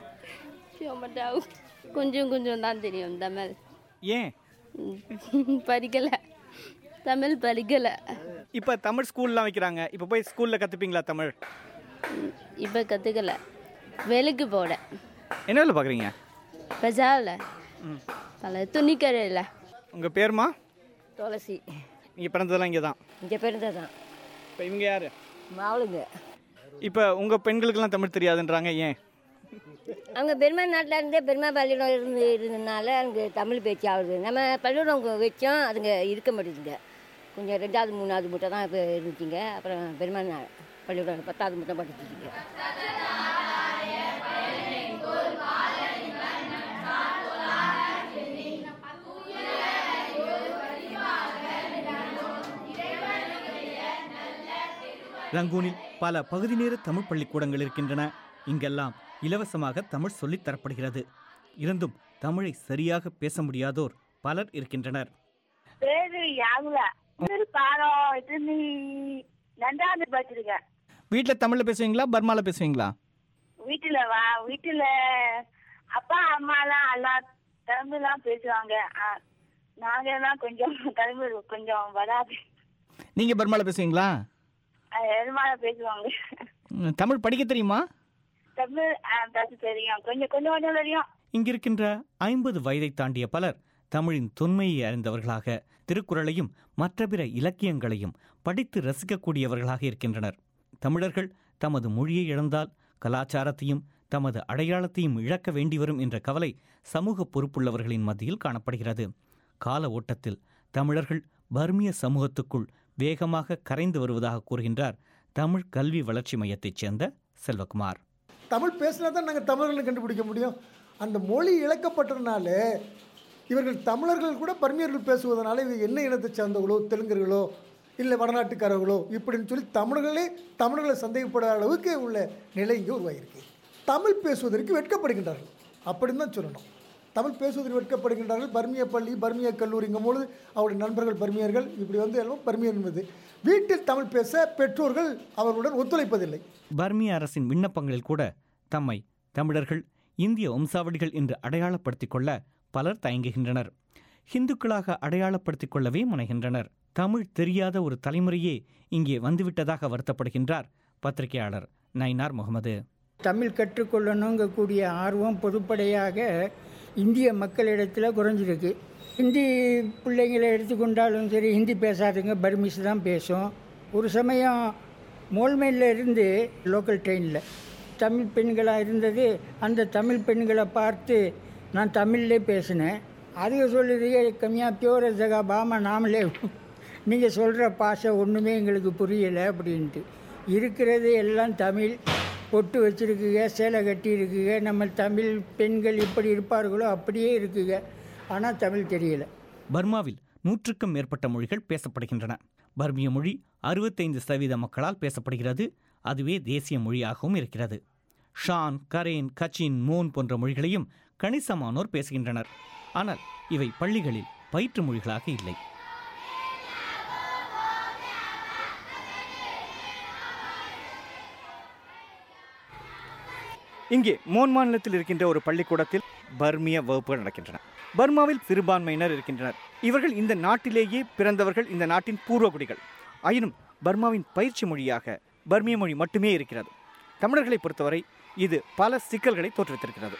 கொஞ்சம் கொஞ்சம் தான் தெரியும் தமிழ் ஏன் படிக்கல தமிழ் படிக்கல இப்போ தமிழ் ஸ்கூல்லாம் வைக்கிறாங்க இப்போ போய் ஸ்கூலில் கற்றுப்பீங்களா தமிழ் இப்போ கற்றுக்கல வேலைக்கு போட என்ன வேலை பார்க்குறீங்க பஜாரில் பல துணிக்கடையில் உங்கள் பேருமா துளசி நீங்கள் பிறந்ததெல்லாம் இங்கே தான் இங்கே பிறந்ததான் இப்போ இவங்க யார் மாவுளுங்க இப்போ உங்கள் பெண்களுக்கெல்லாம் தமிழ் தெரியாதுன்றாங்க ஏன் அங்கே பெருமா நாட்டில் இருந்தே பெருமா பள்ளிக்கூடம் இருந்து இருந்ததுனால அங்கே தமிழ் பேச்சு ஆகுது நம்ம பள்ளிக்கூடம் வச்சோம் அதுங்க இருக்க மாட்டேங்குதுங்க கொஞ்சம் ரெண்டாவது மூணாவது மூட்டை தான் இப்போ இருந்துச்சுங்க அப்புறம் பெருமா நா- பள்ளிக்கூடம் பத்தாவது மூட்டை படிச்சுச்சுங்க ரங்கூனில் பல பகுதி நேர தமிழ் பள்ளிக்கூடங்கள் இருக்கின்றன இங்கெல்லாம் இலவசமாக தமிழ் சொல்லித் தரப்படுகிறது இருந்தும் தமிழை சரியாக பேச முடியாதோர் பலர் இருக்கின்றனர் பேரு யாகுலா பேரு பாடம் இது நீ ரெண்டாவது படிச்சிருக்கேன் வீட்டில் தமிழில் பேசுவீங்களா பர்மாவில் பேசுவீங்களா வீட்டுல வா வீட்டுல அப்பா அம்மாலாம் எல்லாம் தமிழ்லாம் பேசுவாங்க ஆ, நாங்க தான் கொஞ்சம் தமிழ் கொஞ்சம் வராது நீங்கள் பர்மாவில் பேசுவீங்களா எருமால பேசுவாங்க ம், தமிழ் படிக்க தெரியுமா தமிழ் ஆ, பேச தெரியும் கொஞ்சம் கொஞ்சம் கொஞ்சம் தெரியும் இங்கிருக்கின்ற ஐம்பது வயதை தாண்டிய பலர் தமிழின் தொன்மையை அறிந்தவர்களாக திருக்குறளையும் மற்ற பிற இலக்கியங்களையும் படித்து ரசிக்கக்கூடியவர்களாக இருக்கின்றனர் தமிழர்கள் தமது மொழியை இழந்தால் கலாச்சாரத்தையும் தமது அடையாளத்தையும் இழக்க வேண்டி வரும் என்ற கவலை சமூக பொறுப்புள்ளவர்களின் மத்தியில் காணப்படுகிறது கால ஓட்டத்தில் தமிழர்கள் பர்மிய சமூகத்துக்குள் வேகமாக கரைந்து வருவதாக கூறுகின்றார் தமிழ் கல்வி வளர்ச்சி மையத்தைச் சேர்ந்த செல்வகுமார் தமிழ் பேசினா தான் நாங்கள் தமிழர்களை கண்டுபிடிக்க முடியும் அந்த மொழி இழக்கப்பட்டதுனால இவர்கள் தமிழர்கள் கூட பர்மியர்கள் பேசுவதனால இது என்ன இனத்தை சார்ந்தவர்களோ தெலுங்கர்களோ இல்லை வடநாட்டுக்காரர்களோ இப்படின்னு சொல்லி தமிழர்களே தமிழர்களை சந்தேகப்படாத அளவுக்கு உள்ள நிலை இங்கே உருவாகியிருக்கு தமிழ் பேசுவதற்கு வெட்கப்படுகின்றார்கள் அப்படின்னு தான் சொல்லணும் தமிழ் பேசுவதற்கு வெட்கப்படுகின்றார்கள் பர்மிய பள்ளி பர்மிய கல்லூரிங்கும் பொழுது அவருடைய நண்பர்கள் பர்மியர்கள் இப்படி வந்து எல்லாம் பர்மியர் என்பது வீட்டில் தமிழ் பேச பெற்றோர்கள் அவர்களுடன் ஒத்துழைப்பதில்லை பர்மிய அரசின் விண்ணப்பங்களில் கூட தம்மை தமிழர்கள் இந்திய வம்சாவளிகள் என்று அடையாளப்படுத்திக் கொள்ள பலர் தயங்குகின்றனர் ஹிந்துக்களாக அடையாளப்படுத்திக் கொள்ளவே முனைகின்றனர் தமிழ் தெரியாத ஒரு தலைமுறையே இங்கே வந்துவிட்டதாக வருத்தப்படுகின்றார் பத்திரிகையாளர் நைனார் முகமது தமிழ் கற்றுக்கொள்ளணுங்கக்கூடிய ஆர்வம் பொதுப்படையாக இந்திய மக்களிடத்தில் குறைஞ்சிருக்கு ஹிந்தி பிள்ளைங்களை எடுத்துக்கொண்டாலும் சரி ஹிந்தி பேசாதுங்க பர்மிஸ் தான் பேசும் ஒரு சமயம் மோல்மேல இருந்து லோக்கல் ட்ரெயினில் தமிழ் பெண்களாக இருந்தது அந்த தமிழ் பெண்களை பார்த்து நான் தமிழ்லே பேசினேன் அதுக சொல்லுறீங்க கம்மியா பியோர ஜகா பாமா நாமளே நீங்கள் சொல்கிற பாஷை ஒன்றுமே எங்களுக்கு புரியலை அப்படின்ட்டு இருக்கிறது எல்லாம் தமிழ் பொட்டு வச்சுருக்குங்க சேலை கட்டி இருக்குங்க நம்ம தமிழ் பெண்கள் எப்படி இருப்பார்களோ அப்படியே இருக்குங்க ஆனால் தமிழ் தெரியல பர்மாவில் நூற்றுக்கும் மேற்பட்ட மொழிகள் பேசப்படுகின்றன பர்மிய மொழி அறுபத்தைந்து சதவீத மக்களால் பேசப்படுகிறது அதுவே தேசிய மொழியாகவும் இருக்கிறது ஷான் கரேன் கச்சின் மோன் போன்ற மொழிகளையும் கணிசமானோர் பேசுகின்றனர் ஆனால் இவை பள்ளிகளில் பயிற்று மொழிகளாக இல்லை இங்கே மோன் மாநிலத்தில் இருக்கின்ற ஒரு பள்ளிக்கூடத்தில் பர்மிய வகுப்புகள் நடக்கின்றன பர்மாவில் சிறுபான்மையினர் இருக்கின்றனர் இவர்கள் இந்த நாட்டிலேயே பிறந்தவர்கள் இந்த நாட்டின் பூர்வகுடிகள் ஆயினும் பர்மாவின் பயிற்சி மொழியாக பர்மிய மொழி மட்டுமே இருக்கிறது தமிழர்களை பொறுத்தவரை இது பல சிக்கல்களை தோற்றுவித்திருக்கிறது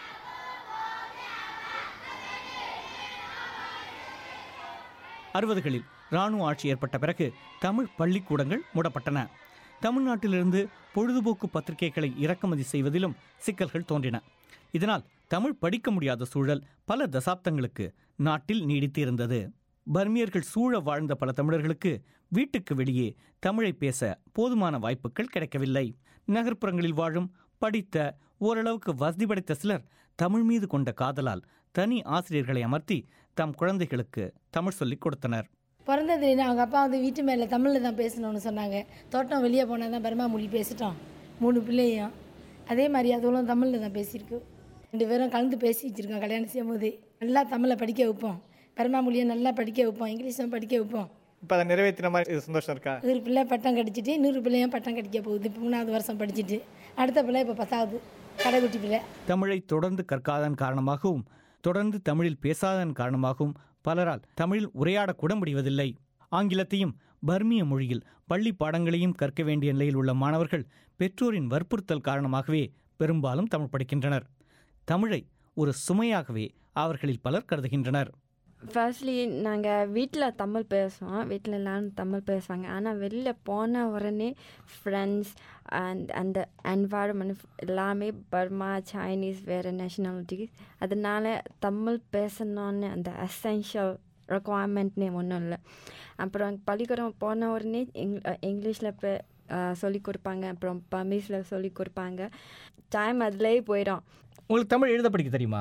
அறுபதுகளில் இராணுவ ஆட்சி ஏற்பட்ட பிறகு தமிழ் பள்ளிக்கூடங்கள் மூடப்பட்டன தமிழ்நாட்டிலிருந்து பொழுதுபோக்கு பத்திரிகைகளை இறக்குமதி செய்வதிலும் சிக்கல்கள் தோன்றின இதனால் தமிழ் படிக்க முடியாத சூழல் பல தசாப்தங்களுக்கு நாட்டில் நீடித்து இருந்தது பர்மியர்கள் சூழ வாழ்ந்த பல தமிழர்களுக்கு வீட்டுக்கு வெளியே தமிழை பேச போதுமான வாய்ப்புகள் கிடைக்கவில்லை நகர்ப்புறங்களில் வாழும் படித்த ஓரளவுக்கு வசதி படைத்த சிலர் தமிழ் மீது கொண்ட காதலால் தனி ஆசிரியர்களை அமர்த்தி தம் குழந்தைகளுக்கு தமிழ் சொல்லிக் கொடுத்தனர் பிறந்ததுலேருந்து அவங்க அப்பா வந்து வீட்டு மேலே தமிழில் தான் பேசணும்னு சொன்னாங்க தோட்டம் வெளியே போனால் தான் பர்மா மொழி பேசிட்டோம் மூணு பிள்ளையும் அதே மாதிரி அதுவும் தமிழில் தான் பேசியிருக்கு ரெண்டு பேரும் கலந்து பேசி வச்சுருக்கோம் கல்யாணம் செய்யும் போது நல்லா தமிழை படிக்க வைப்போம் பர்மா மொழியை நல்லா படிக்க வைப்போம் இங்கிலீஷும் படிக்க வைப்போம் இப்போ அதை நிறைவேற்றின மாதிரி இது சந்தோஷம் இருக்கா ஒரு பிள்ளை பட்டம் கடிச்சிட்டு இன்னொரு பிள்ளையும் பட்டம் கடிக்க போகுது இப்போ மூணாவது வருஷம் படிச்சுட்டு அடுத்த பிள்ளை இப்போ பத்தாவது கடைக்குட்டி பிள்ளை தமிழை தொடர்ந்து கற்காதன் காரணமாகவும் தொடர்ந்து தமிழில் பேசாதன் காரணமாகவும் பலரால் தமிழில் உரையாடக்கூட முடிவதில்லை ஆங்கிலத்தையும் பர்மிய மொழியில் பள்ளி பாடங்களையும் கற்க வேண்டிய நிலையில் உள்ள மாணவர்கள் பெற்றோரின் வற்புறுத்தல் காரணமாகவே பெரும்பாலும் தமிழ் படிக்கின்றனர் தமிழை ஒரு சுமையாகவே அவர்களில் பலர் கருதுகின்றனர் ஃபர்ஸ்ட்லி நாங்கள் வீட்டில் தமிழ் பேசுவோம் வீட்டில் எல்லாரும் தமிழ் பேசுவாங்க ஆனால் வெளியில் போன உடனே ஃப்ரெண்ட்ஸ் அண்ட் அந்த என்வாயர்மெண்ட் எல்லாமே பர்மா சைனீஸ் வேறு நேஷனாலிட்டிஸ் அதனால தமிழ் பேசணும்னு அந்த அசென்ஷியல் ரெக்குவயர்மெண்ட்னே ஒன்றும் இல்லை அப்புறம் பள்ளிக்கூடம் போன உடனே இங் இங்கிலீஷில் பே சொல்லி கொடுப்பாங்க அப்புறம் பமீஸில் சொல்லி கொடுப்பாங்க டைம் அதிலே போயிடும் உங்களுக்கு தமிழ் எழுத படிக்க தெரியுமா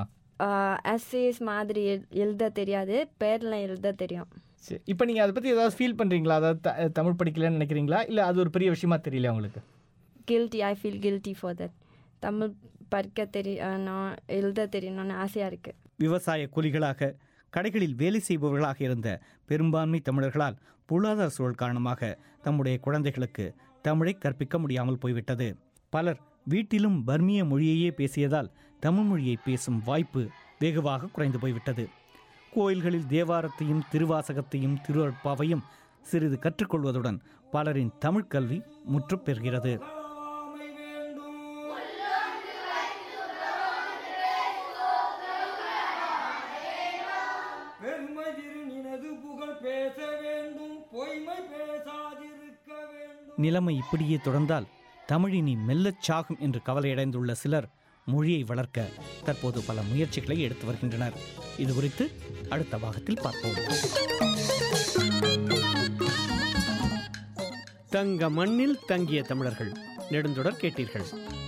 எஸ்ஏஸ் மாதிரி எல் எழுத தெரியாது பேர்லாம் எழுத தெரியும் சரி இப்போ நீங்கள் அதை பற்றி ஏதாவது ஃபீல் பண்ணுறீங்களா அதாவது த- தமிழ் படிக்கலன்னு நினைக்கிறீங்களா இல்லை அது ஒரு பெரிய விஷயமா தெரியல உங்களுக்கு guilty I feel guilty for that Tamil படிக்க தெரியணும் எழுத தெரியணும்னு ஆசையாக இருக்குது விவசாய கூலிகளாக கடைகளில் வேலை செய்பவர்களாக இருந்த பெரும்பான்மை தமிழர்களால் பொருளாதார சூழல் காரணமாக தம்முடைய குழந்தைகளுக்கு தமிழை கற்பிக்க முடியாமல் போய்விட்டது பலர் வீட்டிலும் பர்மிய மொழியையே பேசியதால் தமிழ் மொழியை பேசும் வாய்ப்பு வெகுவாக குறைந்து போய்விட்டது கோயில்களில் தேவாரத்தையும் திருவாசகத்தையும் திருவற்பாவையும் சிறிது கற்றுக்கொள்வதுடன் பலரின் தமிழ் கல்வி முற்றுப் பெறுகிறது பெருமை நினது புகழ் பேச வேண்டும் பொய்மை பேசாதிருக்க வேண்டும் நிலைமை இப்படியே தொடர்ந்தால் தமிழினி மெல்லச் சாகும் என்று கவலையடைந்துள்ள சிலர் மொழியை வளர்க்க தற்போது பல முயற்சிகளை எடுத்து வருகின்றனர் இது குறித்து அடுத்த பாகத்தில் பார்ப்போம் தங்க மண்ணில் தங்கிய தமிழர்கள் நெடுந்தொடர் கேட்டீர்கள்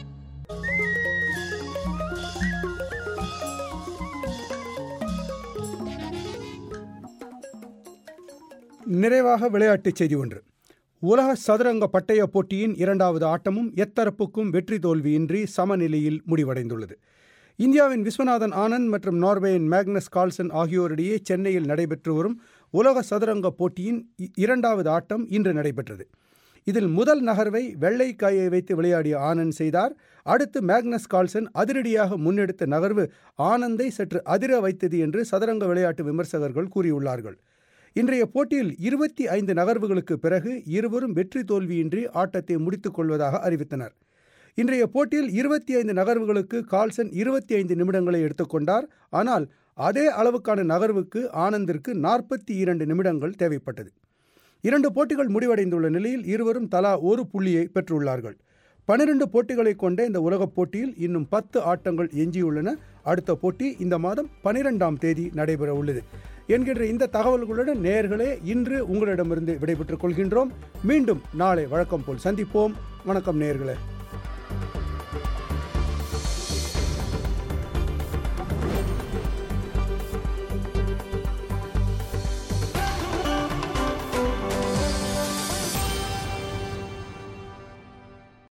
நிறைவாக விளையாட்டுச் செய்தி ஒன்று உலக சதுரங்க பட்டய போட்டியின் இரண்டாவது ஆட்டமும் எத்தரப்புக்கும் வெற்றி தோல்வியின்றி சமநிலையில் முடிவடைந்துள்ளது இந்தியாவின் விஸ்வநாதன் ஆனந்த் மற்றும் நார்வேயின் மேக்னஸ் கால்சன் ஆகியோரிடையே சென்னையில் நடைபெற்று வரும் உலக சதுரங்க போட்டியின் இ- இரண்டாவது ஆட்டம் இன்று நடைபெற்றது இதில் முதல் நகர்வை வெள்ளை காயை வைத்து விளையாடிய ஆனந்த் செய்தார் அடுத்து மேக்னஸ் கால்சன் அதிரடியாக முன்னெடுத்த நகர்வு ஆனந்தை சற்று அதிர வைத்தது என்று சதுரங்க விளையாட்டு விமர்சகர்கள் கூறியுள்ளார்கள் இன்றைய போட்டியில் இருபத்தி ஐந்து நகர்வுகளுக்கு பிறகு இருவரும் வெற்றி தோல்வியின்றி ஆட்டத்தை முடித்துக் கொள்வதாக அறிவித்தனர் இன்றைய போட்டியில் இருபத்தி ஐந்து நகர்வுகளுக்கு கால்சன் இருபத்தி ஐந்து நிமிடங்களை எடுத்துக்கொண்டார் ஆனால் அதே அளவுக்கான நகர்வுக்கு ஆனந்திற்கு நாற்பத்தி இரண்டு நிமிடங்கள் தேவைப்பட்டது இரண்டு போட்டிகள் முடிவடைந்துள்ள நிலையில் இருவரும் தலா ஒரு புள்ளியை பெற்றுள்ளார்கள் பனிரெண்டு போட்டிகளை கொண்ட இந்த உலகப் போட்டியில் இன்னும் பத்து ஆட்டங்கள் எஞ்சியுள்ளன அடுத்த போட்டி இந்த மாதம் பனிரெண்டாம் தேதி நடைபெற உள்ளது என்கின்ற இந்த தகவல்களுடன் நேயர்களே இன்று உங்களிடமிருந்து விடைபெற்றுக் கொள்கின்றோம் மீண்டும் நாளை வழக்கம் போல் சந்திப்போம் வணக்கம் நேயர்களே